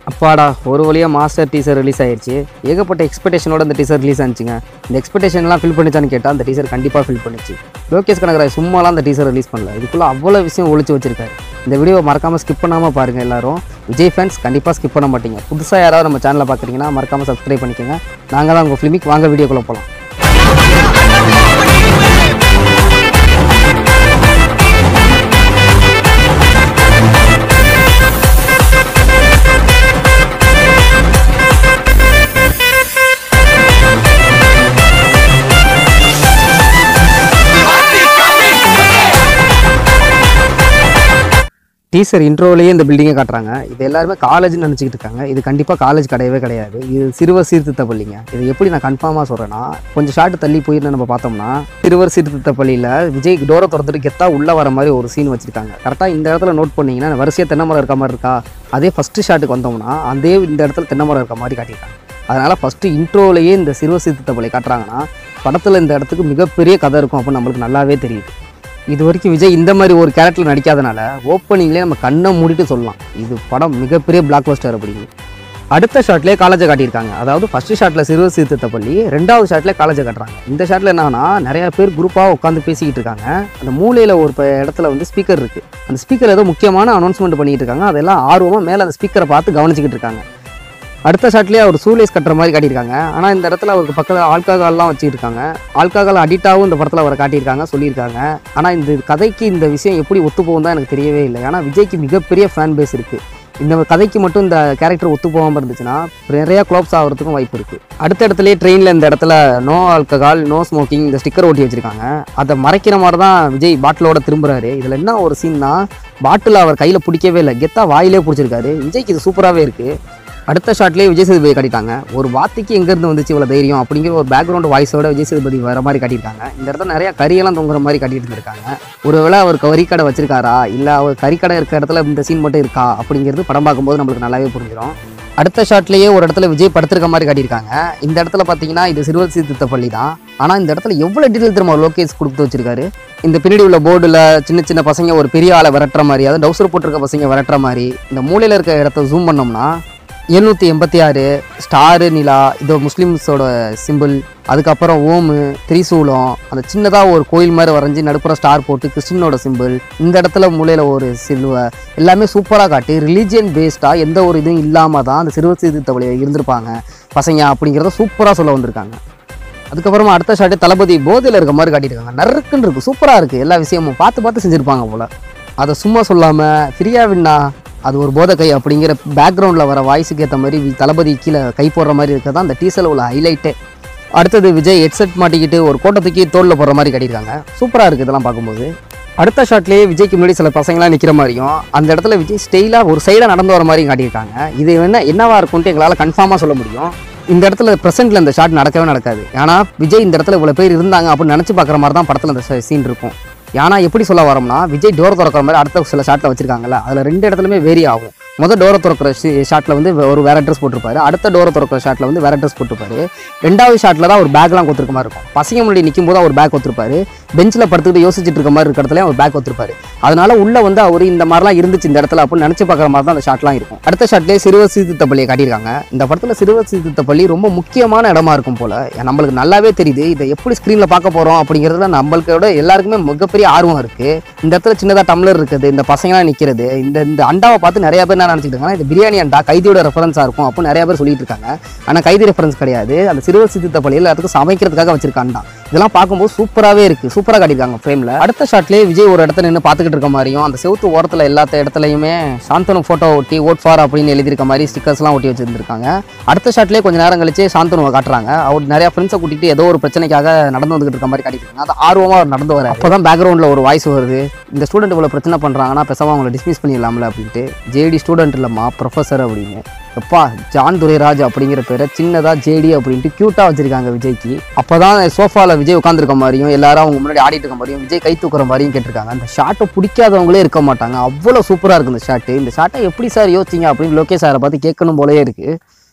அப்பாடா ஒரு வழியாக மாஸ்டர் டீசர் ரிலீஸ் ஆயிருச்சு ஏகப்பட்ட எக்ஸ்பெக்டேஷனோட இந்த டீசர் ரிலீஸ் ஆனிச்சுங்க இந்த எக்ஸ்பெக்டேஷன்லாம் ஃபில் பண்ணிச்சான்னு கேட்டால் அந்த டீசர் கண்டிப்பாக ஃபில் பண்ணிச்சு லோகேஷ் கனகராஜ் சும்மாலாம் அந்த டீசர் ரிலீஸ் பண்ணல இதுக்குள்ளே அவ்வளோ விஷயம் ஒழிச்சு வச்சிருக்காரு இந்த வீடியோவை மறக்காமல் ஸ்கிப் பண்ணாமல் பாருங்கள் எல்லாரும் விஜய் ஃபேன்ஸ் கண்டிப்பாக ஸ்கிப் பண்ண மாட்டீங்க புதுசாக யாராவது நம்ம சேனலை பார்க்குறீங்கன்னா மறக்காமல் சப்ஸ்கிரைப் பண்ணிக்கோங்க நாங்கள் தான் உங்கள் ஃபிலிமிக் வாங்க வீடியோக்குள்ளே போகலாம் டீசர் இன்ட்ரோலேயே இந்த பில்டிங்கை காட்டுறாங்க இது எல்லாருமே காலேஜ்னு நினச்சிக்கிட்டு இருக்காங்க இது கண்டிப்பாக காலேஜ் கிடையவே கிடையாது இது சிறுவர் சீர்திருத்த பள்ளிங்க இது எப்படி நான் கன்ஃபார்மாக சொல்கிறேன்னா கொஞ்சம் ஷார்ட் தள்ளி போயிருந்து நம்ம பார்த்தோம்னா சிறுவர் சீர்திருத்த பள்ளியில் விஜய் டோரை திறந்துட்டு கெத்தா உள்ளே வர மாதிரி ஒரு சீன் வச்சிருக்காங்க கரெக்டாக இந்த இடத்துல நோட் பண்ணீங்கன்னா வரிசையாக தென்னை மரம் இருக்க மாதிரி இருக்கா அதே ஃபஸ்ட்டு ஷாட்டுக்கு வந்தோம்னா அதே இந்த இடத்துல தென்னை மரம் இருக்க மாதிரி காட்டியிருக்காங்க அதனால் ஃபஸ்ட்டு இன்ட்ரோலேயே இந்த சிறுவர் சீர்திருத்த பள்ளி காட்டுறாங்கன்னா படத்தில் இந்த இடத்துக்கு மிகப்பெரிய கதை இருக்கும் அப்படின்னு நம்மளுக்கு நல்லாவே தெரியுது இது வரைக்கும் விஜய் இந்த மாதிரி ஒரு கேரக்டர் நடிக்காதனால ஓப்பனிங்லேயே நம்ம கண்ணை மூடிட்டு சொல்லலாம் இது படம் மிகப்பெரிய பிளாக் பஸ்டர் அப்படிங்க அடுத்த ஷாட்லேயே காலேஜை காட்டியிருக்காங்க அதாவது ஃபர்ஸ்ட் ஷாட்டில் சிறுவர் சீர்திருத்த பள்ளி ரெண்டாவது ஷாட்லேயே காலேஜை காட்டுறாங்க இந்த ஷாட்டில் என்னன்னா நிறைய பேர் குரூப்பாக உட்காந்து பேசிக்கிட்டு இருக்காங்க அந்த மூலையில் ஒரு ப- இடத்துல வந்து ஸ்பீக்கர் இருக்குது அந்த ஸ்பீக்கர் ஏதோ முக்கியமான அனௌன்ஸ்மெண்ட் பண்ணிட்டு இருக்காங்க அதெல்லாம் ஆர்வமாக மேலே அந்த ஸ்பீக்கரை பார்த்து கவனிச்சிக்கிட்டு இருக்காங்க அடுத்த ஷாட்லேயே அவர் சூலேஸ் கட்டுற மாதிரி காட்டியிருக்காங்க ஆனால் இந்த இடத்துல அவருக்கு பக்கத்தில் ஆல்கஹால்லாம் வச்சுருக்காங்க ஆல்கஹால் அடிக்டாகவும் இந்த படத்தில் அவரை காட்டியிருக்காங்க சொல்லியிருக்காங்க ஆனால் இந்த கதைக்கு இந்த விஷயம் எப்படி ஒத்து போகும் தான் எனக்கு தெரியவே இல்லை ஏன்னா விஜய்க்கு மிகப்பெரிய ஃபேன் பேஸ் இருக்குது இந்த கதைக்கு மட்டும் இந்த கேரக்டர் ஒத்து போகாமல் இருந்துச்சுன்னா நிறையா க்ளோப்ஸ் ஆகிறதுக்கும் வாய்ப்பு இருக்குது அடுத்த இடத்துலயே ட்ரெயினில் இந்த இடத்துல நோ ஆல்கஹால் நோ ஸ்மோக்கிங் இந்த ஸ்டிக்கர் ஒட்டி வச்சிருக்காங்க அதை மறைக்கிற மாதிரி தான் விஜய் பாட்டிலோட திரும்புறாரு இதில் என்ன ஒரு சீன்னா பாட்டில் அவர் கையில் பிடிக்கவே இல்லை கெத்தா வாயிலே பிடிச்சிருக்காரு விஜய்க்கு இது சூப்பராகவே இருக்குது அடுத்த ஷாட்லேயே விஜய் சேதுபதி காட்டிட்டாங்க ஒரு வார்த்தைக்கு எங்கேருந்து வந்துச்சு இவ்வளோ தைரியம் அப்படிங்கிற ஒரு பேக்ரவுண்ட் வாய்ஸோட விஜய் சேதுபதி வர மாதிரி காட்டியிருக்காங்க இந்த இடத்துல நிறைய கறியெல்லாம் தொங்குற மாதிரி காட்டிட்டு இருந்திருக்காங்க ஒருவேளை அவர் கறிக்கடை வச்சிருக்காரா இல்லை அவர் கறிக்கடை இருக்க இடத்துல இந்த சீன் மட்டும் இருக்கா அப்படிங்கிறது படம் பார்க்கும்போது நம்மளுக்கு நல்லாவே புரிஞ்சிடும் அடுத்த ஷாட்லேயே ஒரு இடத்துல விஜய் படுத்திருக்க மாதிரி காட்டியிருக்காங்க இந்த இடத்துல பார்த்தீங்கன்னா இது சிறுவர் சீர்திருத்த பள்ளி தான் ஆனால் இந்த இடத்துல எவ்வளோ டீட்டெயில் திரும்ப லோகேஷ் கொடுத்து வச்சிருக்காரு இந்த பின்னாடி உள்ள போர்டில் சின்ன சின்ன பசங்க ஒரு பெரிய ஆளை விரட்டுற மாதிரி அதாவது டவுசர் போட்டிருக்க பசங்க விரட்டுற மாதிரி இந்த மூலையில் இருக்க இடத்த ஜூம் பண்ணோம்னா எழுநூற்றி எண்பத்தி ஆறு ஸ்டாரு நிலா இது முஸ்லீம்ஸோட சிம்பிள் அதுக்கப்புறம் ஓமு திரிசூலம் அந்த சின்னதாக ஒரு கோயில் மாதிரி வரைஞ்சி நடுப்புற ஸ்டார் போட்டு கிறிஸ்டினோட சிம்பிள் இந்த இடத்துல மூலையில் ஒரு சிலுவை எல்லாமே சூப்பராக காட்டி ரிலீஜியன் பேஸ்டாக எந்த ஒரு இதுவும் இல்லாமல் தான் அந்த சிறுவர் சீர்திருத்த வழியில் இருந்திருப்பாங்க பசங்க அப்படிங்கிறத சூப்பராக சொல்ல வந்திருக்காங்க அதுக்கப்புறமா அடுத்த ஷாட்டு தளபதி போதையில் இருக்க மாதிரி காட்டியிருக்காங்க நறுக்குன்னு இருக்கு சூப்பராக இருக்குது எல்லா விஷயமும் பார்த்து பார்த்து செஞ்சுருப்பாங்க போல் அதை சும்மா சொல்லாமல் ஃப்ரீயா விண்ணா அது ஒரு போதை கை அப்படிங்கிற பேக்ரவுண்டில் வர வாய்ஸுக்கு ஏற்ற மாதிரி வி- தளபதி கீழே கை போடுற மாதிரி இருக்கிறது தான் அந்த டீசரில் உள்ள ஹைலைட்டே அடுத்தது விஜய் ஹெட்செட் மாட்டிக்கிட்டு ஒரு கோட்டை தூக்கி தோளில் போடுற மாதிரி கட்டியிருக்காங்க சூப்பராக இருக்குது இதெல்லாம் பார்க்கும்போது அடுத்த ஷாட்லேயே விஜய்க்கு முன்னாடி சில பசங்களாம் நிற்கிற மாதிரியும் அந்த இடத்துல விஜய் ஸ்டைலாக ஒரு சைடாக நடந்து வர மாதிரியும் காட்டியிருக்காங்க இது என்ன என்னவா இருக்கும்ட்டு எங்களால் கன்ஃபார்மாக சொல்ல முடியும் இந்த இடத்துல ப்ரெசென்ட்டில் இந்த ஷாட் நடக்கவே நடக்காது ஏன்னா விஜய் இந்த இடத்துல இவ்வளோ பேர் இருந்தாங்க அப்படின்னு நினச்சி பார்க்குற மாதிரி தான் படத்தில் இந்த சீன் இருக்கும் ஏன்னா எப்படி சொல்ல வரோம்னா விஜய் டோர் திறக்கிற மாதிரி அடுத்த சில ஷாட்டில் வச்சிருக்காங்கல்ல அதில் ரெண்டு இடத்துலையுமே வேரி ஆகும் முதல் டோரை திறக்கிற ஷாட்டில் வந்து ஒரு வேற ட்ரெஸ் போட்டிருப்பாரு அடுத்த டோரை திறக்கிற ஷாட்டில் வந்து வேற ட்ரெஸ் போட்டிருப்பாரு ரெண்டாவது ஷாட்டில் தான் ஒரு பேக்லாம் கொடுத்துருக்க மாதிரி இருக்கும் பசங்க முன்னாடி நிற்கும் போது அவர் பேக் கொடுத்துருப்பாரு பெஞ்சில் படுத்துக்கிட்டு யோசிச்சுட்டு இருக்க மாதிரி இருக்க இடத்துல அவர் பேக் கொடுத்துருப்பாரு அதனால உள்ள வந்து அவர் இந்த மாதிரிலாம் இருந்துச்சு இந்த இடத்துல அப்படின்னு நினச்சி பார்க்குற மாதிரி தான் அந்த ஷாட்லாம் இருக்கும் அடுத்த ஷாட்லேயே சிறுவர் சீர்திருத்த பள்ளியை காட்டியிருக்காங்க இந்த படத்தில் சிறுவர் சீர்திருத்த பள்ளி ரொம்ப முக்கியமான இடமா இருக்கும் போல நம்மளுக்கு நல்லாவே தெரியுது இதை எப்படி ஸ்க்ரீனில் பார்க்க போகிறோம் அப்படிங்கிறதுல நம்மளுக்கோட எல்லாருக்குமே மிகப்பெரிய ஆர்வம் இருக்குது இந்த இடத்துல சின்னதாக டம்ளர் இருக்குது இந்த பசங்களாம் நிற்கிறது இந்த இந்த அண்டாவை பார்த்து நிறைய பேர் என்ன நினச்சிட்டு இருக்காங்க இது பிரியாணி அண்டா கைதியோட ரெஃபரன்ஸாக இருக்கும் அப்படின்னு நிறைய பேர் சொல்லிட்டு இருக்காங்க ஆனால் கைதி ரெஃபரன்ஸ் கிடையாது அந்த சிறுவர் சித்தித்த பள்ளியில் எல்லாத்துக்கும் சமைக்கிறதுக்காக வச்சிருக்க அண்டா இதெல்லாம் பார்க்கும்போது சூப்பராகவே இருக்குது சூப்பராக காட்டியிருக்காங்க ஃப்ரேமில் அடுத்த ஷாட்லேயே விஜய் ஒரு இடத்துல நின்று பார்த்துக்கிட்டு இருக்க மாதிரியும் அந்த செவுத்து ஓரத்தில் எல்லாத்த இடத்துலையுமே சாந்தனு ஃபோட்டோ ஒட்டி ஓட் ஃபார் அப்படின்னு எழுதியிருக்க மாதிரி ஸ்டிக்கர்ஸ்லாம் ஒட்டி வச்சிருந்திருக்காங்க அடுத்த ஷாட்லேயே கொஞ்ச நேரம் கழிச்சு சாந்தனுவை காட்டுறாங்க அவர் நிறைய ஃப்ரெண்ட்ஸை கூட்டிட்டு ஏதோ ஒரு பிரச்சனைக்காக நடந்து வந்துகிட்டு இருக்க மாதிரி காட்டியிருக்காங்க அது ஆர்வமாக அவர் நடந்து வர அப்போ தான் பேக்ரவுண்டில் ஒரு வாய்ஸ் வருது இந்த ஸ்டூடெண்ட் இவ்வளோ பிரச்சனை பண்ணுறாங்கன்னா பேசாம அவங்கள டிஸ்மிஸ் பண்ணிடலாம்ல அப்படின்ட்டு ஜேடி ஸ்டூடெண்ட் இல்லைம்மா ப்ரொஃபஸர் அப்படின்னு எப்பா ஜான் துரைராஜ் அப்படிங்கிற பேரை சின்னதாக ஜேடி அப்படின்ட்டு க்யூட்டாக வச்சிருக்காங்க விஜய்க்கு அப்போ தான் சோஃபாவில் விஜய் உட்காந்துருக்க மாதிரியும் எல்லாரும் அவங்க முன்னாடி ஆடிட்டு இருக்க மாதிரியும் விஜய் கை தூக்குற மாதிரியும் கேட்டிருக்காங்க அந்த ஷாட்டை பிடிக்காதவங்களே இருக்க மாட்டாங்க அவ்வளோ சூப்பராக இருக்கு இந்த ஷாட்டு இந்த ஷாட்டை எப்படி சார் யோசிச்சிங்க அப்படின்னு லோகேஷ் சாரை பார்த்து கேட்கணும் போலயே இருக்குது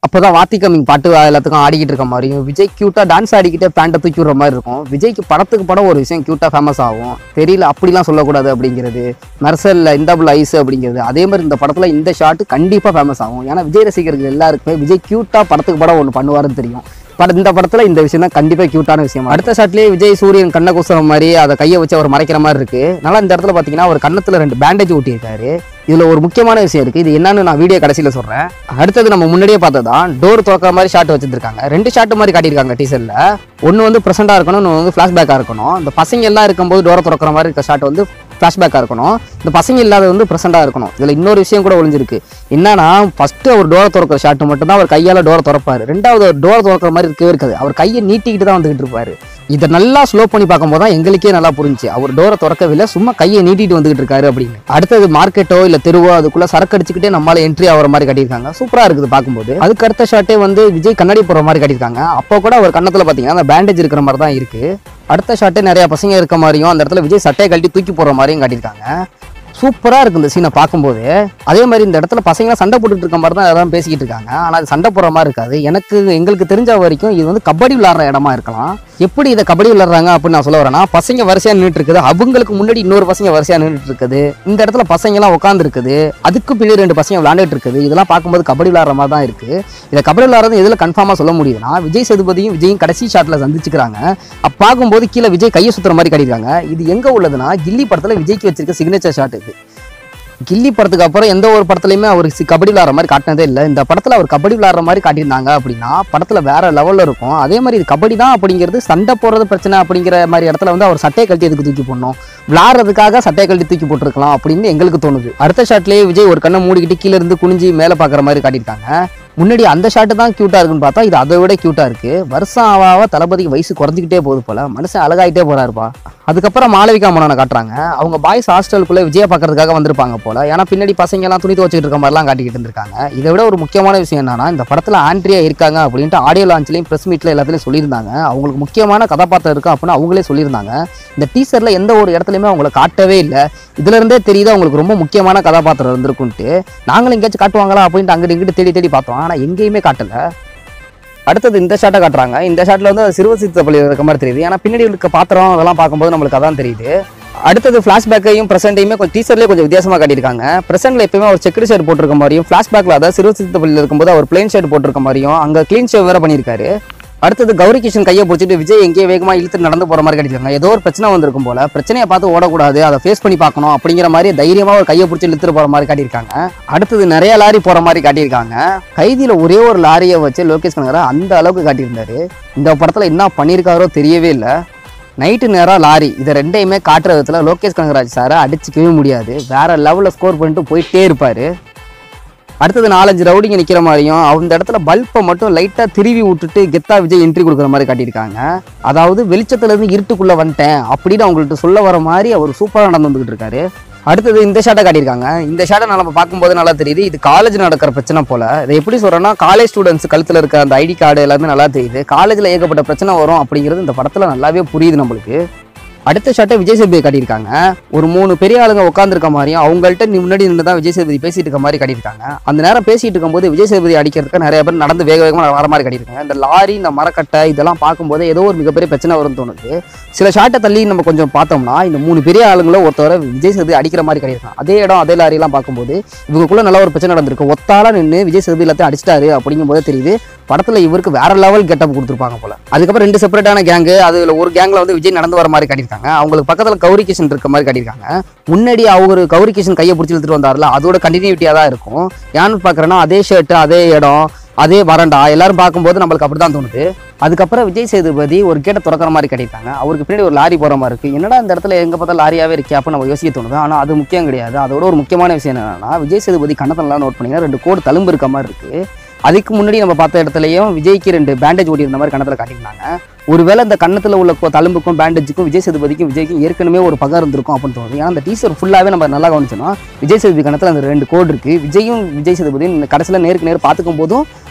அப்போதான் வாத்தி கம்மிங் பாட்டு எல்லாத்துக்கும் ஆடிக்கிட்டு இருக்க மாதிரியும் விஜய் க்யூட்டாக டான்ஸ் ஆடிக்கிட்டே பேண்ட்டை தூக்கி விடுற மாதிரி இருக்கும் விஜய்க்கு படத்துக்கு படம் ஒரு விஷயம் க்யூட்டாக ஃபேமஸ் ஆகும் தெரியல அப்படிலாம் சொல்லக்கூடாது அப்படிங்கிறது மெர்சலில் இந்தாபுல் ஐஸ் அப்படிங்கிறது அதே மாதிரி இந்த படத்தில் இந்த ஷாட் கண்டிப்பாக ஃபேமஸ் ஆகும் ஏன்னா விஜய் ரசிகர்கள் எல்லாருக்குமே விஜய் க்யூட்டாக படத்துக்கு படம் ஒன்று பண்ணுவாருன்னு தெரியும் பட் இந்த படத்துல இந்த விஷயம் தான் கண்டிப்பா கியூட்டான விஷயம் அடுத்த ஷாட்லயே விஜய் சூரியன் கண்ணை குசுற மாதிரி அதை கையை வச்சு அவர் மறைக்கிற மாதிரி இருக்கு நல்லா இந்த இடத்துல பாத்தீங்கன்னா அவர் கண்ணத்துல ரெண்டு பேண்டேஜ் ஒட்டியிருக்காரு இதுல ஒரு முக்கியமான விஷயம் இருக்கு இது என்னன்னு நான் வீடியோ கடைசியில சொல்றேன் அடுத்தது நம்ம முன்னாடியே பார்த்ததான் டோர் திறக்கிற மாதிரி ஷாட் வச்சிருக்காங்க ரெண்டு ஷாட் மாதிரி காட்டியிருக்காங்க டீசர்ல ஒன்னு வந்து ப்ரெசென்டா இருக்கணும் இன்னொன்று வந்து ஃபிளாஷ்பேக்கா இருக்கணும் இந்த பசங்க எல்லாம் இருக்கும்போது டோரை திறக்கிற மாதிரி இருக்க ஷாட் வந்து ஃப்ளாஷ்பேக்காக இருக்கணும் இந்த பசங்க இல்லாத வந்து ப்ரெசென்ட்டாக இருக்கணும் இதில் இன்னொரு விஷயம் கூட ஒளிஞ்சிருக்கு என்னன்னா ஃபஸ்ட்டு அவர் டோரை திறக்கிற ஷாட் மட்டும் தான் அவர் கையால் டோரை திறப்பாரு ரெண்டாவது அவர் டோரை திறக்கிற மாதிரி இருக்கவே இருக்காது அவர் கையை நீட்டிக்கிட்டு தான் வந்துகிட்டு இருப்பாரு இதை நல்லா ஸ்லோ பண்ணி பார்க்கும்போது தான் எங்களுக்கே நல்லா புரிஞ்சுச்சு அவர் டோரை திறக்கவில்லை சும்மா கையை நீட்டிட்டு வந்துகிட்டு இருக்காரு அப்படின்னு அடுத்தது மார்க்கெட்டோ இல்லை தெருவோ அதுக்குள்ள சரக்கு அடிச்சுக்கிட்டே நம்மளால என்ட்ரி ஆகிற மாதிரி கட்டியிருக்காங்க சூப்பராக இருக்குது பார்க்கும்போது அதுக்கு அடுத்த ஷாட்டே வந்து விஜய் கண்ணாடி போடுற மாதிரி கட்டியிருக்காங்க அப்போ கூட அவர் கண்ணத்தில் பார்த்தீங்கன்னா அந்த பேண்டேஜ் இருக்கிற மாதிரி தான் இருக்கு அடுத்த ஷாட்டே நிறைய பசங்க இருக்க மாதிரியும் அந்த இடத்துல விஜய் சட்டையை கழட்டி தூக்கி போடுற மாதிரியும் காட்டியிருக்காங்க சூப்பராக இருக்கு இந்த சீனை பார்க்கும்போது அதே மாதிரி இந்த இடத்துல பசங்களாம் சண்டை போட்டுட்டு இருக்க மாதிரி தான் எல்லாம் பேசிக்கிட்டு இருக்காங்க ஆனால் அது சண்டை போடுற மாதிரி இருக்காது எனக்கு எங்களுக்கு தெரிஞ்ச வரைக்கும் இது வந்து கபடி விளாட்ற இடமா இருக்கலாம் எப்படி இதை கபடி விளாட்றாங்க அப்படின்னு நான் சொல்ல வரேன்னா பசங்க வரிசையாக நின்றுட்டு இருக்குது அவங்களுக்கு முன்னாடி இன்னொரு பசங்க வரிசையாக நின்றுட்டு இருக்குது இந்த இடத்துல பசங்கலாம் உட்காந்து இருக்குது அதுக்கு பின்னாடி ரெண்டு பசங்க விளாண்டுட்டு இருக்குது இதெல்லாம் பார்க்கும்போது கபடி விளாட்ற மாதிரி தான் இருக்கு இதை கபடி விளாட்றது எதில் கன்ஃபார்மாக சொல்ல முடியுதுன்னா விஜய் சேதுபதியும் விஜயும் கடைசி ஷாட்டில் சந்திச்சுக்கிறாங்க அப்போ பார்க்கும்போது கீழே விஜய் கையை சுத்துற மாதிரி காட்டியிருக்காங்க இது எங்கே உள்ளதுன்னா கில்லி படத்தில் விஜய்க்கு வச்சிருக்க சிக்னேச்சர் ஷாட் இது கில்லி படத்துக்கு அப்புறம் எந்த ஒரு படத்துலையுமே அவர் சி- கபடி விளாட்ற மாதிரி காட்டினதே இல்லை இந்த படத்தில் அவர் கபடி விளாட்ற மாதிரி காட்டியிருந்தாங்க அப்படின்னா படத்தில் வேற லெவலில் இருக்கும் அதே மாதிரி இது கபடி தான் அப்படிங்கிறது சண்டை போடுறது பிரச்சனை அப்படிங்கிற மாதிரி இடத்துல வந்து அவர் சட்டையை கழட்டி எதுக்கு தூக்கி போடணும் விளாட்றதுக்காக சட்டையை கழட்டி தூக்கி போட்டிருக்கலாம் அப்படின்னு எங்களுக்கு தோணுது அடுத்த ஷாட்லேயே விஜய் ஒரு கண்ணை மூடிக்கிட்டு கீழே இருந்து குனிஞ்சு மேலே பார்க்குற மாதிரி காட்டியிருக்காங்க முன்னாடி அந்த ஷாட்டு தான் க்யூட்டாக இருக்குன்னு பார்த்தா இது அதை விட க்யூட்டாக இருக்கு வருஷம் ஆவ ஆவ தளபதிக்கு வயசு குறைஞ்சிக்கிட்டே போகுது போல மனுஷன் அழகாயிட்டே போறாருப்பா அதுக்கப்புறம் மாளவிகா மன்னனை காட்டுறாங்க அவங்க பாய்ஸ் ஹாஸ்டலுக்குள்ள விஜய பார்க்கறதுக்காக வந்திருப்பாங்க போல ஏன்னா பின்னாடி பசங்க எல்லாம் துணி துவச்சிட்டு இருக்க மாதிரிலாம் காட்டிக்கிட்டு இருந்திருக்காங்க இதை விட ஒரு முக்கியமான விஷயம் என்னன்னா இந்த படத்துல ஆண்ட்ரியா இருக்காங்க அப்படின்ட்டு ஆடியோ லான்ச்லயும் பிரஸ் மீட்ல எல்லாத்துலயும் சொல்லியிருந்தாங்க அவங்களுக்கு முக்கியமான கதாபாத்திரம் இருக்கு அப்படின்னு அவங்களே சொல்லியிருந்தாங்க இந்த டீசர்ல எந்த ஒரு இடத்துலயுமே அவங்கள காட்டவே இல்லை இதுல இருந்தே தெரியுது அவங்களுக்கு ரொம்ப முக்கியமான கதாபாத்திரம் இருந்திருக்குன்ட்டு நாங்களும் எங்கேயாச்சும் காட்டுவாங்களா அப்படின்ட்டு அங்கிட்டு இங்கிட்டு தேடி தேடி பார்த்தோம் ஆனா எங்கேயுமே காட்டல அடுத்தது இந்த ஷாட்டை காட்டுறாங்க இந்த ஷாட்ல வந்து சிறுவசித்த பள்ளி இருக்க மாதிரி தெரியுது ஏன்னா பின்னாடி இருக்க பாத்திரம் அதெல்லாம் பார்க்கும்போது நம்மளுக்கு அதான் தெரியுது அடுத்தது ஃப்ளாஷ்பேக்கையும் ப்ரெசென்ட்டையுமே கொஞ்சம் டீசர்லேயே கொஞ்சம் வித்தியாசமாக காட்டியிருக்காங்க ப்ரெசென்ட்ல எப்பயுமே அவர் செக்குடு ஷர்ட் போட்டிருக்க மாதிரியும் ஃப்ளாஷ்பேக்கில் அதாவது சிறுவசித்த பள்ளியில் இருக்கும்போது அவர் பிளேன் ஷர்ட் போட்டிருக்க மாதிரியும் அங்கே க்ளீன் ஷேவ் வேற பண்ணியிருக்காரு அடுத்தது கௌரி கிஷன் கையை பிடிச்சிட்டு விஜய் எங்கேயோ வேகமா இழுத்து நடந்து போற மாதிரி காட்டியிருக்காங்க ஏதோ ஒரு பிரச்சனை வந்திருக்கும் போல பிரச்சனையை பார்த்து ஓடக்கூடாது அதை ஃபேஸ் பண்ணி பார்க்கணும் அப்படிங்கிற மாதிரி தைரியமா ஒரு கையை பிடிச்சி இழுத்துட்டு போற மாதிரி காட்டியிருக்காங்க அடுத்தது நிறைய லாரி போற மாதிரி காட்டியிருக்காங்க கைதியில ஒரே ஒரு லாரியை வச்சு லோகேஷ் கனகரா அந்த அளவுக்கு காட்டியிருந்தாரு இந்த படத்துல என்ன பண்ணியிருக்காரோ தெரியவே இல்லை நைட்டு நேரம் லாரி இதை ரெண்டையுமே காட்டுற விதத்துல லோகேஷ் கனகராஜ் சாரை அடிச்சுக்கவே முடியாது வேற லெவலில் ஸ்கோர் பண்ணிட்டு போயிட்டே இருப்பாரு அடுத்தது நாலஞ்சு ரவுடிங்க நிக்கிற மாதிரியும் அந்த இடத்துல பல்பை மட்டும் லைட்டா திருவி விட்டுட்டு கெத்தா விஜய் என்ட்ரி கொடுக்குற மாதிரி காட்டியிருக்காங்க அதாவது வெளிச்சத்துல இருந்து இருட்டுக்குள்ள வந்துட்டேன் அப்படின்னு அவங்கள்ட்ட சொல்ல வர மாதிரி அவர் சூப்பரா நடந்து வந்துகிட்டு இருக்காரு அடுத்தது இந்த ஷாட்டை காட்டியிருக்காங்க இந்த ஷாட்டை நம்ம பார்க்கும்போது நல்லா தெரியுது இது காலேஜ் நடக்கிற பிரச்சனை போல இதை எப்படி சொல்றேன்னா காலேஜ் ஸ்டூடெண்ட்ஸ் கழுத்துல இருக்க அந்த ஐடி கார்டு எல்லாமே நல்லா தெரியுது காலேஜ்ல ஏகப்பட்ட பிரச்சனை வரும் அப்படிங்கிறது இந்த படத்துல நல்லாவே புரியுது நம்மளுக்கு அடுத்த ஷாட்டை விஜய் சேதுபதி காட்டியிருக்காங்க ஒரு மூணு பெரிய ஆளுங்க உட்காந்துருக்க மாதிரியும் அவங்கள்ட்ட நீ முன்னாடி நின்று தான் விஜய் சேதுபதி பேசிட்டு இருக்க மாதிரி காட்டியிருக்காங்க அந்த நேரம் பேசிட்டு இருக்கும்போது விஜய் சேதுபதி அடிக்கிறதுக்கு நிறைய பேர் நடந்து வேக வேகமாக வர மாதிரி காட்டியிருக்காங்க இந்த லாரி இந்த மரக்கட்டை இதெல்லாம் பார்க்கும்போது ஏதோ ஒரு மிகப்பெரிய பிரச்சனை வரும்னு தோணுது சில ஷாட்டை தள்ளி நம்ம கொஞ்சம் பார்த்தோம்னா இந்த மூணு பெரிய ஆளுங்களும் ஒருத்தவரை விஜய் சேதுபதி அடிக்கிற மாதிரி காட்டியிருக்காங்க அதே இடம் அதே லாரியெல்லாம் பார்க்கும்போது இவங்களுக்குள்ள நல்ல ஒரு பிரச்சனை நடந்திருக்கு ஒத்தால நின்று விஜய் சேதுபதி எல்லாத்தையும் அடிச்சிட்டாரு அப்படிங்கும்போது தெரியுது படத்துல இவருக்கு வேற லெவல் கெட்டப் கொடுத்துருப்பாங்க போல அதுக்கப்புறம் ரெண்டு செப்பரேட்டான கேங்கு அதுல ஒரு கேங்ல வந்து விஜய் நடந்து வர மாதிரி காட்டியிருக்காங்க அவங்களுக்கு பக்கத்துல கௌரி கிஷன் இருக்க மாதிரி காட்டியிருக்காங்க முன்னாடி அவர் கௌரி கிஷன் கையை பிடிச்சி இழுத்துட்டு வந்தார்ல அதோட கண்டினியூட்டியா தான் இருக்கும் ஏன்னு பாக்குறேன்னா அதே ஷர்ட் அதே இடம் அதே வரண்டா எல்லாரும் பார்க்கும்போது நம்மளுக்கு அப்படிதான் தோணுது அதுக்கப்புறம் விஜய் சேதுபதி ஒரு கேட்டை திறக்கிற மாதிரி கட்டியிருக்காங்க அவருக்கு பின்னாடி ஒரு லாரி போற மாதிரி இருக்கு என்னடா இந்த இடத்துல எங்க பார்த்தா லாரியாவே இருக்கே அப்போ நம்ம யோசிக்க தோணுது ஆனா அது முக்கியம் கிடையாது அதோட ஒரு முக்கியமான விஷயம் என்னன்னா விஜய் சேதுபதி கண்ணத்தெல்லாம் நோட் பண்ணீங்கன்னா ரெண்டு கோடு தழும்பு இருக்க மாதிரி இருக்கு அதுக்கு முன்னாடி நம்ம பார்த்த இடத்துலயும் விஜய்க்கு ரெண்டு பேண்டேஜ் ஓட்டியிருந்த மாதிரி கண்ணத்துல காட்டியிருந்தாங்க ஒருவேளை இந்த கண்ணத்துல உள்ள கொ- தழும்புக்கும் பேண்டேஜுக்கும் விஜய் சேதுபதிக்கும் விஜய்க்கும் ஏற்கனவே ஒரு பகை இருந்திருக்கும் அப்படின்னு தோணுது ஏன்னா அந்த டீசர் ஃபுல்லாவே நம்ம நல்லா கவனிச்சோம்னா விஜய் சேதுபதி கணத்துல அந்த ரெண்டு கோடு இருக்கு விஜயும் விஜய் சேதுபதியும் இந்த கடைசியில் நேருக்கு நேர் பார்த்துக்கும் போதும்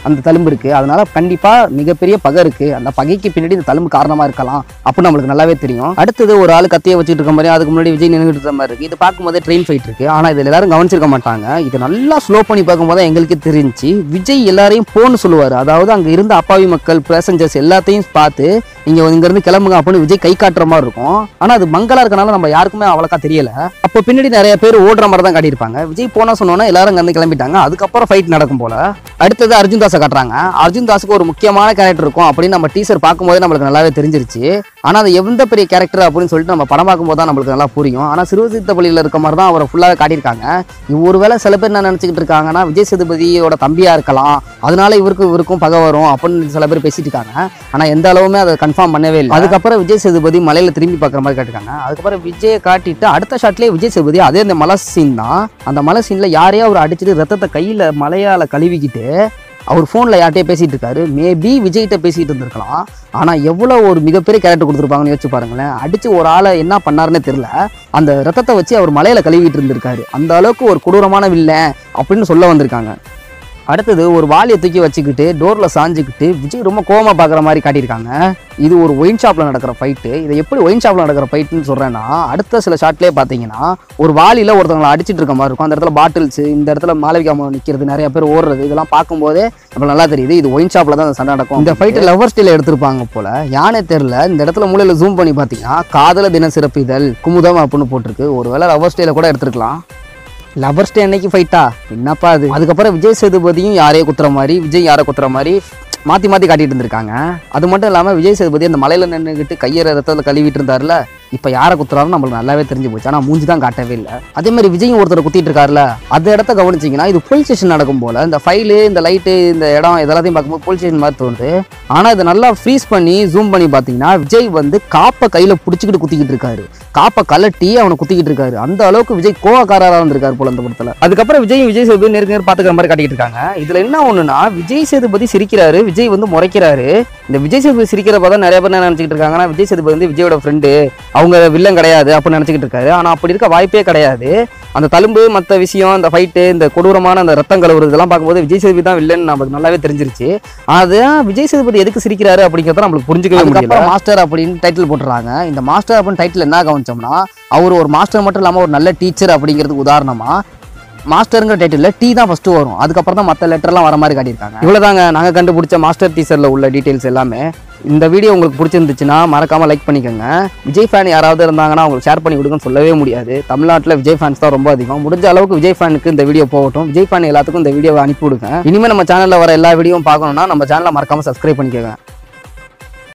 அந்த தழும்பு இருக்கு அதனால கண்டிப்பா மிகப்பெரிய பகை இருக்கு அந்த பகைக்கு பின்னாடி இந்த தழும்பு காரணமா இருக்கலாம் அப்படின்னு நம்மளுக்கு நல்லாவே தெரியும் அடுத்தது ஒரு ஆள் கத்தியை வச்சுட்டு இருக்க மாதிரி அதுக்கு முன்னாடி விஜய் நின்றுட்டு இருக்க மாதிரி இருக்கு இது பார்க்கும்போதே ட்ரெயின் ஃபைட் இருக்கு ஆனா இதுல எல்லாரும் கவனிச்சிருக்க மாட்டாங்க இது நல்லா ஸ்லோ பண்ணி பார்க்கும்போது தான் எங்களுக்கு தெரிஞ்சு விஜய் எல்லாரையும் போன்னு சொல்லுவாரு அதாவது அங்க இருந்த அப்பாவி மக்கள் பேசஞ்சர்ஸ் எல்லாத்தையும் பார்த்து நீங்க இங்க இருந்து கிளம்புங்க அப்படின்னு விஜய் கை காட்டுற மாதிரி இருக்கும் ஆனா அது மங்களா இருக்கனால நம்ம யாருக்குமே அவ்வளோக்கா தெரியல அப்போ பின்னாடி நிறைய பேர் ஓடுற மாதிரி தான் காட்டியிருப்பாங்க விஜய் போனா சொன்னோன்னா எல்லாரும் அங்க இருந்து கிளம்பிட்டாங்க அதுக்கப்புறம் ஃபைட் நடக்கும் போல அடுத்தது அர்ஜுன் தாஸை காட்டுறாங்க அர்ஜுன் தாஸுக்கு ஒரு முக்கியமான கேரக்டர் இருக்கும் அப்படின்னு நம்ம டீசர் பார்க்கும்போதே நம்மளுக்கு நல்லாவே தெரிஞ்சிருச்சு ஆனா அது எந்த பெரிய கேரக்டர் அப்படின்னு சொல்லிட்டு நம்ம படம் பார்க்கும்போது தான் நம்மளுக்கு நல்லா புரியும் ஆனா சிறுவசித்த பள்ளியில் இருக்க மாதிரி தான் அவரை ஃபுல்லாக காட்டியிருக்காங்க இவ் ஒருவேளை சில பேர் என்ன நினச்சிக்கிட்டு இருக்காங்கன்னா விஜய் சேதுபதியோட தம்பியா இருக்கலாம் அதனால இவருக்கு இவருக்கும் பகை வரும் அப்படின்னு சில பேர் பேசிட்டு இருக்காங்க ஆனா எந்த அளவுமே அதை கன்ஃபார்ம் பண்ணவே இல்லை அதுக்கப்புறம் விஜய் சேதுபதி மலையில திரும்பி பார்க்குற மாதிரி காட்டிருக்காங்க அதுக்கப்புறம் விஜயை காட்டிட்டு அடுத்த ஷாட்லேயே விஜய் சேதுபதி அதே அந்த மலை சீன் தான் அந்த மலை சீன்ல யாரையோ அவர் அடிச்சுட்டு ரத்தத்தை கையில மலையால கழுவிக்கிட்டு அவர் ஃபோனில் யார்கிட்டயே பேசிட்டு இருக்காரு மேபி விஜய்கிட்ட பேசிட்டு இருந்திருக்கலாம் ஆனால் எவ்வளோ ஒரு மிகப்பெரிய கேரக்டர் கொடுத்துருப்பாங்கன்னு யோசிச்சு பாருங்களேன் அடிச்சு ஒரு ஆளை என்ன பண்ணாருன்னே தெரியல அந்த ரத்தத்தை வச்சு அவர் மலையில கழுவிட்டு இருந்திருக்காரு அந்த அளவுக்கு ஒரு கொடூரமான வில்லன் அப்படின்னு சொல்ல வந்திருக்காங்க அடுத்தது ஒரு வாளியை தூக்கி வச்சுக்கிட்டு டோரில் சாஞ்சுக்கிட்டு விஜய் ரொம்ப கோவமா பார்க்குற மாதிரி காட்டியிருக்காங்க இது ஒரு ஒயின் ஷாப்பில் நடக்கிற ஃபைட்டு இதை எப்படி ஒயின் ஷாப்பில் நடக்கிற ஃபைட்டுன்னு சொல்கிறேன்னா அடுத்த சில ஷாட்லேயே பார்த்தீங்கன்னா ஒரு வாளியில் ஒருத்தவங்களை அடிச்சிட்டு இருக்க மாதிரி இருக்கும் அந்த இடத்துல பாட்டில்ஸ் இந்த இடத்துல மாளவிகாம நிற்கிறது நிறைய பேர் ஓடுறது இதெல்லாம் பார்க்கும்போதே நம்ம நல்லா தெரியுது இது ஒயின் ஷாப்பில் தான் அந்த சண்டை நடக்கும் இந்த ஃபைட்டு லவர் ஸ்டைல எடுத்திருப்பாங்க போல யானே தெரில இந்த இடத்துல மூலையில் ஜூம் பண்ணி பார்த்தீங்கன்னா காதல தின சிறப்பு இதழ் குமுதம் அப்படின்னு போட்டிருக்கு ஒருவேளை லவர் ஸ்டைல கூட எடுத்திருக்கலாம் லவர்ஸ் டே அன்னைக்கு ஃபைட்டா என்னப்பா அது அதுக்கப்புறம் விஜய் சேதுபதியும் யாரையோ குத்துற மாதிரி விஜய் யாரை குத்துற மாதிரி மாற்றி மாற்றி காட்டிட்டு இருந்திருக்காங்க அது மட்டும் இல்லாமல் விஜய் சேதுபதி அந்த மலையில் நின்றுக்கிட்டு கையற ரத்தத்தில் கழுவிட்டு இருந்தார்ல இப்போ யாரை குத்துறாருன்னு நம்மளுக்கு நல்லாவே தெரிஞ்சு போச்சு ஆனால் மூஞ்சி தான் காட்டவே இல்லை அதே மாதிரி விஜயும் ஒருத்தர் குத்திட்டு இருக்காருல அந்த இடத்த கவனிச்சிங்கன்னா இது போலீஸ் ஸ்டேஷன் நடக்கும் போல இந்த ஃபைலு இந்த லைட்டு இந்த இடம் இதெல்லாத்தையும் பார்க்கும்போது போலீஸ் ஸ்டேஷன் மாதிரி தோணுது ஆனால் இதை நல்லா ஃப்ரீஸ் பண்ணி ஜூம் பண்ணி பார்த்தீங்கன்னா விஜய் வந்து காப்பை கையில் பிடிச்சிக்கிட்டு குத்திக்கிட்டு இருக்காரு காப்பை கலட்டி அவனை குத்திக்கிட்டு இருக்காரு அந்த அளவுக்கு விஜய் கோவக்காரராக இருந்திருக்காரு போல அந்த படத்தில் அதுக்கப்புறம் விஜய் விஜய் சேதுபதி நேருக்கு நேர் பார்த்துக்கிற மாதிரி காட்டிக்கிட்டு இருக்காங்க இதில் என்ன ஒன்றுனா விஜய் சேதுபதி சிரிக்கிறாரு விஜய் வந்து முறைக்கிறாரு இந்த விஜய் சேதுபதி சிரிக்கிறப்ப தான் நிறைய பேர் என்ன நினச்சிக்கிட்டு இருக்காங்கன்னா விஜய் சேதுபதி வந்து விஜயோட ஃப்ரெண்டு அவங்க வில்லன் கிடையாது அப்படின்னு நினச்சிக்கிட்டு இருக்காரு ஆனால் அப்படி இருக்க வாய்ப்பே கிடையாது அந்த தழும்பு மற்ற விஷயம் அந்த ஃபைட்டு இந்த கொடூரமான அந்த ரத்தம் கழுவுறது இதெல்லாம் பார்க்கும்போது விஜய் சேதுபதி தான் வில்லன் நமக்கு நல்லாவே தெரிஞ்சிருச்சு அது விஜய் சேதுபதி எதுக்கு சிரிக்கிறாரு அப்படிங்கிறத நம்மளுக்கு புரிஞ்சுக்கவே முடியல மாஸ்டர் அப்படின்னு டைட்டில் போட்டுறாங்க இந்த மாஸ்டர் அப்படின்னு டைட்டில் என்ன கவனிச்சோம்னா அவர் ஒரு மாஸ்டர் மட்டும் இல்லாமல் ஒரு நல்ல டீச்சர் அப்படிங்கிறதுக்கு உதாரணமா மாஸ்டருங்கிற டைட்டில் டீ தான் ஃபஸ்ட்டு வரும் அதுக்கப்புறம் தான் மற்ற லெட்டர்லாம் வர மாதிரி காட்டியிருக்காங்க இவ்வளோதாங்க நாங்கள் கண்டுபிடிச்ச மாஸ்டர் டீச்சரில் உள்ள டீட்டெயில்ஸ் எல்லாமே இந்த வீடியோ உங்களுக்கு பிடிச்சிருந்துச்சுன்னா மறக்காமல் லைக் பண்ணிக்கோங்க விஜய் ஃபேன் யாராவது இருந்தாங்கன்னா அவங்களுக்கு ஷேர் பண்ணி கொடுங்கன்னு சொல்லவே முடியாது தமிழ்நாட்டில் விஜய் ஃபேன்ஸ் தான் ரொம்ப அதிகம் முடிஞ்ச அளவுக்கு விஜய் ஃபேனுக்கு இந்த வீடியோ போகட்டும் விஜய் ஃபேன் எல்லாத்துக்கும் இந்த வீடியோவை அனுப்பி விடுங்க இனிமேல் நம்ம சேனலில் வர எல்லா வீடியோவும் பார்க்கணும்னா நம்ம சேனலை மறக்காமல் சப்ஸ்கிரைப் பண்ணிக்கோங்க